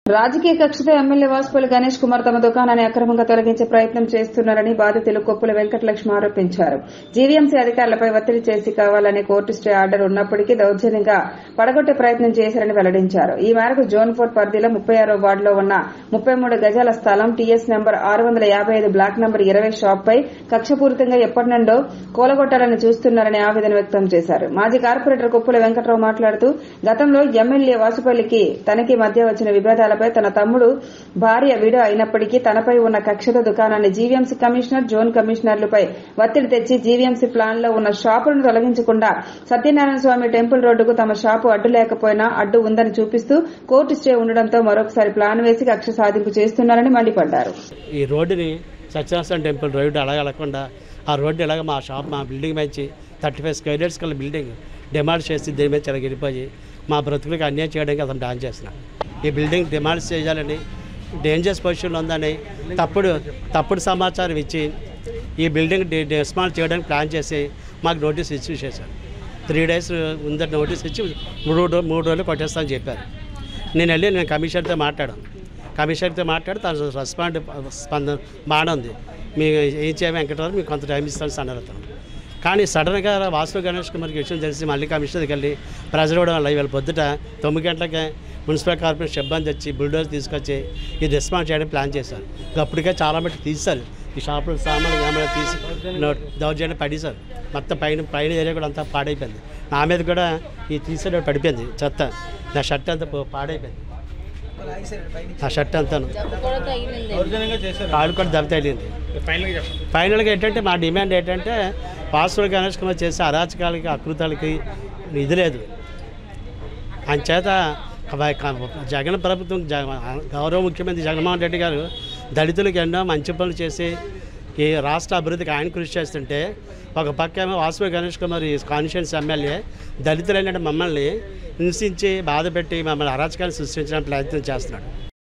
రాజకీయ కక్షతో ఎమ్మెల్యే వాసుపల్లి గణేష్ కుమార్ తమ దుకాణాన్ని అక్రమంగా తొలగించే ప్రయత్నం చేస్తున్నారని బాధితులు కొప్పుల వెంకటలక్ష్మి ఆరోపించారు జీవీఎంసీ అధికారులపై ఒత్తిడి చేసి కావాలని కోర్టు స్టే ఆర్డర్ ఉన్నప్పటికీ దౌర్జన్యంగా పడగొట్టే ప్రయత్నం చేశారని వెల్లడించారు ఈ మేరకు జోన్ ఫోర్ పరిధిలో ముప్పై ఆరో వార్డులో ఉన్న ముప్పై మూడు గజాల స్థలం టీఎస్ నెంబర్ ఆరు వందల యాభై ఐదు బ్లాక్ నెంబర్ ఇరవై షాప్ పై కక్షపూరితంగా ఎప్పటి నుండో కూలగొట్టాలని చూస్తున్నారని ఆవేదన వ్యక్తం చేశారు మాజీ కార్పొరేటర్ కొప్పుల వెంకట్రావు మాట్లాడుతూ గతంలో ఎమ్మెల్యే వాసుపల్లికి తనకి మధ్య వచ్చిన విభేదాలపై తన తమ్ముడు భార్య విడ అయినప్పటికీ తనపై ఉన్న కక్షత దుకాణాన్ని జీవీఎంసీ కమిషనర్ జోన్ కమిషనర్లపై ఒత్తిడి తెచ్చి జీవీఎంసీ ప్లాన్ లో ఉన్న షాపులను తొలగించకుండా సత్యనారాయణ స్వామి టెంపుల్ రోడ్డుకు తమ షాపు అడ్డు లేకపోయినా అడ్డు ఉందని చూపిస్తూ కోర్టు స్టే ఉండడంతో మరొకసారి ప్లాన్ వేసి కక్ష సాధింపు చేస్తున్నారని మండిపడ్డారు ఈ రోడ్డుని సత్యనారాయణ టెంపుల్ రోడ్డు అలాగ వెళ్ళకుండా ఆ రోడ్డు ఇలాగ మా షాప్ మా బిల్డింగ్ మంచి థర్టీ ఫైవ్ స్క్వేర్ యార్డ్స్ కల బిల్డింగ్ డిమాండ్ చేసి దీని మీద చాలా గెలిపోయి మా బ్రతుకులకు అన్యాయం చేయడానికి అతను డాన్స్ చేస్తున్నాడు ఈ బిల్డింగ్ డిమాండ్స్ చేయాలని డేంజరస్ పొజిషన్లో ఉందని తప్పుడు తప్పుడు సమాచారం ఇచ్చి ఈ బిల్డింగ్ డి- డిస్మాండ్ చేయడానికి ప్లాన్ చేసి మాకు నోటీస్ ఇష్యూ చేశారు త్రీ డేస్ ఉందని నోటీస్ ఇచ్చి మూడు రో- మూడు రోజులు కొట్టేస్తామని చెప్పారు నేను వెళ్ళి నేను కమిషనర్తో మాట్లాడాను కమిషనర్తో మాట్లాడి తన రెస్పాండ్ స్పందన బాగానే ఉంది మీ ఏం చేయ వెంకటరావు మీకు కొంత టైం ఇస్తాను అన్నారు అతను కానీ సడన్గా వాసు గణేష్ కుమార్కి విషయం తెలిసి మళ్ళీ కమిషనర్కి వెళ్ళి ప్రెజర్ ఇవ్వడం వల్ల ఇవాళ పొద్దుట తొమ్మిది గంటలకే మున్సిపల్ కార్పొరేషన్ సిబ్బంది వచ్చి బుల్డోజ్ తీసుకొచ్చి ఇది రెస్పాన్స్ చేయడం ప్లాన్ చేశారు ఇంకా అప్పటికే చాలా మట్టి తీశారు ఈ షాపులో సామాన్లు ఏమైనా తీసి నో- దౌర్జన్యం పడేశారు మొత్తం పైన పైన ఏరియా కూడా అంతా పాడైపోయింది నా మీద కూడా ఈ తీసేట పడిపోయింది చెత్త నా షర్ట్ అంతా పో- పాడైపోయింది నా షర్ట్ అంతాను కాళ్ళు కూడా దెబ్బ తగిలింది ఫైనల్గా ఏంటంటే మా డిమాండ్ ఏంటంటే పాస్వర్డ్ గణేష్ కుమార్ చేసే అరాచకాలకి అకృతాలకి ఇది లేదు అంచేత క- క- జగన్ ప్రభుత్వం జగ గౌరవ ముఖ్యమంత్రి జగన్మోహన్ రెడ్డి గారు దళితులకు ఎన్నో మంచి పనులు చేసి ఈ రాష్ట్ర అభివృద్ధికి ఆయన కృషి చేస్తుంటే ఒక పక్క ఏమో వాసుపల్లి గణేష్ కుమార్ ఈ కాన్స్టిట్యూన్స్ ఎమ్మెల్యే దళితులైన మమ్మల్ని హింసించి బాధపెట్టి మమ్మల్ని అరాచకాలు సృష్టించడానికి ప్రయత్నం చేస్తున్నాడు